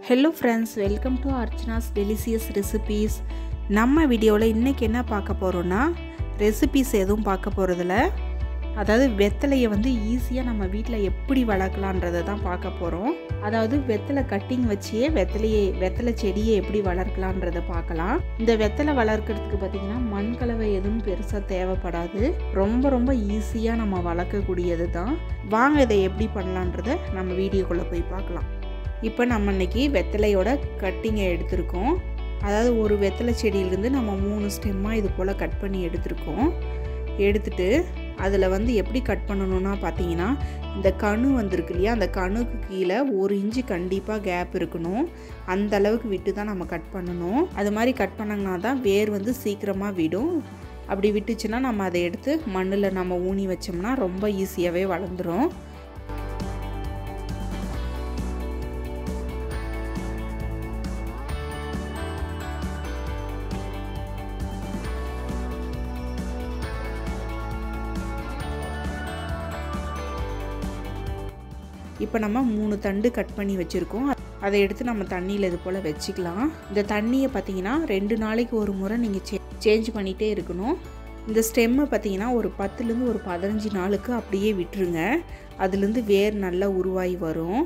hello friends welcome to Archana's delicious recipes நம்ம வீடியோவில் இன்றைக்கி என்ன பார்க்க போகிறோன்னா ரெசிபீஸ் எதுவும் பார்க்க போகிறதில்ல அதாவது வெத்தலையை வந்து ஈஸியாக நம்ம வீட்டில் எப்படி வளர்க்கலான்றதை தான் பார்க்க போகிறோம் அதாவது வெத்தலை கட்டிங் வச்சியே வெத்தலையை வெத்தலை செடியை எப்படி வளர்க்கலான்றதை பார்க்கலாம் இந்த வெத்தலை வளர்க்குறதுக்கு பார்த்திங்கன்னா மண் கலவை எதுவும் பெருசாக தேவைப்படாது ரொம்ப ரொம்ப ஈஸியாக நம்ம வளர்க்கக்கூடியது தான் வாங்க இதை எப்படி பண்ணலான்றதை நம்ம வீடியோக்குள்ளே போய் பார்க்கலாம் இப்போ நம்ம இன்னைக்கு வெத்தலையோட கட்டிங்கை எடுத்திருக்கோம் அதாவது ஒரு வெத்தலை செடியிலேருந்து நம்ம மூணு ஸ்டெம்மாக இது போல் கட் பண்ணி எடுத்திருக்கோம் எடுத்துட்டு அதில் வந்து எப்படி கட் பண்ணணும்னா பார்த்தீங்கன்னா இந்த கணு வந்திருக்கு இல்லையா அந்த கணுக்கு கீழே ஒரு இன்ச்சு கண்டிப்பாக கேப் இருக்கணும் அந்த அளவுக்கு விட்டு தான் நம்ம கட் பண்ணணும் அது மாதிரி கட் பண்ணோம்னா தான் வேர் வந்து சீக்கிரமாக விடும் அப்படி விட்டுச்சுன்னா நம்ம அதை எடுத்து மண்ணில் நம்ம ஊனி வச்சோம்னா ரொம்ப ஈஸியாகவே வளர்ந்துடும் இப்போ நம்ம மூணு தண்டு கட் பண்ணி வச்சுருக்கோம் அதை எடுத்து நம்ம தண்ணியில் இது போல் வச்சுக்கலாம் இந்த தண்ணியை பார்த்தீங்கன்னா ரெண்டு நாளைக்கு ஒரு முறை நீங்கள் சே சேஞ்ச் பண்ணிகிட்டே இருக்கணும் இந்த ஸ்டெம்மை பார்த்தீங்கன்னா ஒரு பத்துலேருந்து ஒரு பதினஞ்சு நாளுக்கு அப்படியே விட்டுருங்க அதுலேருந்து வேர் நல்லா உருவாகி வரும்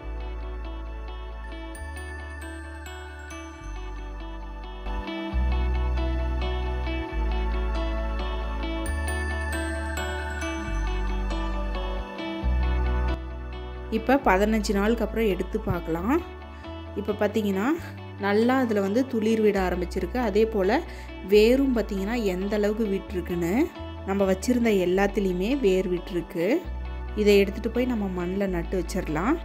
இப்போ பதினஞ்சு நாளுக்கு அப்புறம் எடுத்து பார்க்கலாம் இப்போ பார்த்தீங்கன்னா நல்லா அதில் வந்து துளிர் விட ஆரம்பிச்சிருக்கு அதே போல் வேரும் பார்த்திங்கன்னா எந்த அளவுக்கு விட்டுருக்குன்னு நம்ம வச்சுருந்த எல்லாத்துலேயுமே வேர் விட்டுருக்கு இதை எடுத்துகிட்டு போய் நம்ம மண்ணில் நட்டு வச்சிடலாம்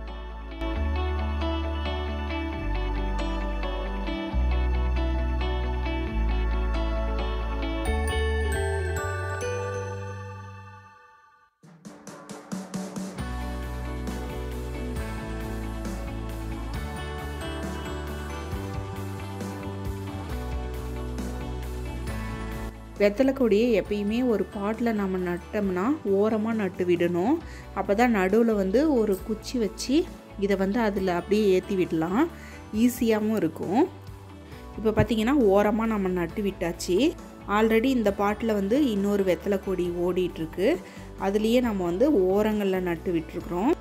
வெத்தலை கொடியை எப்பயுமே ஒரு பாட்டில் நம்ம நட்டோம்னா ஓரமாக நட்டு விடணும் அப்போ தான் நடுவில் வந்து ஒரு குச்சி வச்சு இதை வந்து அதில் அப்படியே ஏற்றி விடலாம் ஈஸியாகவும் இருக்கும் இப்போ பார்த்திங்கன்னா ஓரமாக நம்ம நட்டு விட்டாச்சு ஆல்ரெடி இந்த பாட்டில் வந்து இன்னொரு வெத்தலை கொடி ஓடிட்டுருக்கு அதுலேயே நம்ம வந்து ஓரங்களில் நட்டு விட்டுருக்குறோம்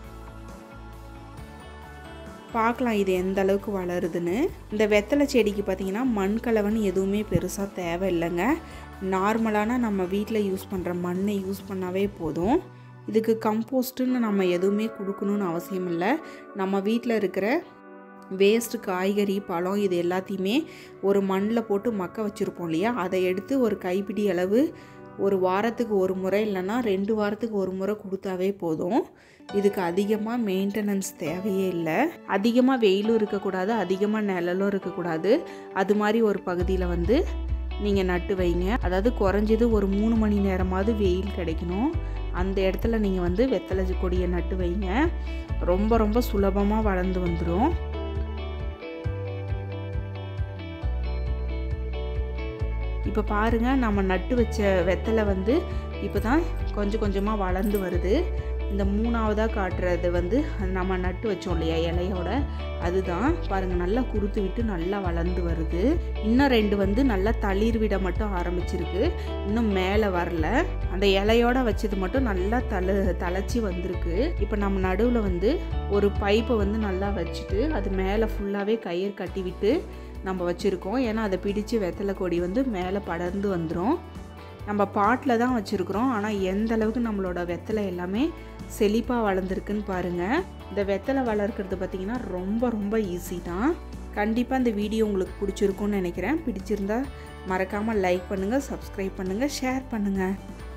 பார்க்கலாம் இது எந்த அளவுக்கு வளருதுன்னு இந்த வெத்தலை செடிக்கு பார்த்திங்கன்னா மண் கலவன்னு எதுவுமே பெருசாக தேவை இல்லைங்க நார்மலான நம்ம வீட்டில் யூஸ் பண்ணுற மண்ணை யூஸ் பண்ணாவே போதும் இதுக்கு கம்போஸ்ட்டுன்னு நம்ம எதுவுமே கொடுக்கணுன்னு அவசியம் இல்லை நம்ம வீட்டில் இருக்கிற வேஸ்ட்டு காய்கறி பழம் இது எல்லாத்தையுமே ஒரு மண்ணில் போட்டு மக்க வச்சுருப்போம் இல்லையா அதை எடுத்து ஒரு கைப்பிடி அளவு ஒரு வாரத்துக்கு ஒரு முறை இல்லைன்னா ரெண்டு வாரத்துக்கு ஒரு முறை கொடுத்தாவே போதும் இதுக்கு அதிகமாக மெயின்டெனன்ஸ் தேவையே இல்லை அதிகமாக வெயிலும் இருக்கக்கூடாது அதிகமாக நிழலும் இருக்கக்கூடாது அது மாதிரி ஒரு பகுதியில் வந்து நீங்கள் நட்டு வைங்க அதாவது குறைஞ்சது ஒரு மூணு மணி நேரமாவது வெயில் கிடைக்கணும் அந்த இடத்துல நீங்கள் வந்து வெத்தலை கொடியை நட்டு வைங்க ரொம்ப ரொம்ப சுலபமாக வளர்ந்து வந்துடும் இப்போ பாருங்கள் நம்ம நட்டு வச்ச வெத்தலை வந்து இப்போ தான் கொஞ்சம் கொஞ்சமாக வளர்ந்து வருது இந்த மூணாவதாக காட்டுறது வந்து நம்ம நட்டு வச்சோம் இல்லையா இலையோட அதுதான் பாருங்கள் நல்லா குறுத்து விட்டு நல்லா வளர்ந்து வருது இன்னும் ரெண்டு வந்து நல்லா தளிர் விட மட்டும் ஆரம்பிச்சிருக்கு இன்னும் மேலே வரல அந்த இலையோட வச்சது மட்டும் நல்லா தலை தழைச்சி வந்திருக்கு இப்போ நம்ம நடுவில் வந்து ஒரு பைப்பை வந்து நல்லா வச்சுட்டு அது மேலே ஃபுல்லாகவே கயிறு கட்டி விட்டு நம்ம வச்சுருக்கோம் ஏன்னா அதை பிடிச்சி வெத்தலை கொடி வந்து மேலே படர்ந்து வந்துடும் நம்ம பாட்டில் தான் வச்சுருக்குறோம் ஆனால் எந்த அளவுக்கு நம்மளோட வெத்தலை எல்லாமே செழிப்பாக வளர்ந்துருக்குன்னு பாருங்கள் இந்த வெத்தலை வளர்க்குறது பார்த்திங்கன்னா ரொம்ப ரொம்ப ஈஸி தான் கண்டிப்பாக இந்த வீடியோ உங்களுக்கு பிடிச்சிருக்குன்னு நினைக்கிறேன் பிடிச்சிருந்தா மறக்காமல் லைக் பண்ணுங்கள் சப்ஸ்கிரைப் பண்ணுங்கள் ஷேர் பண்ணுங்கள்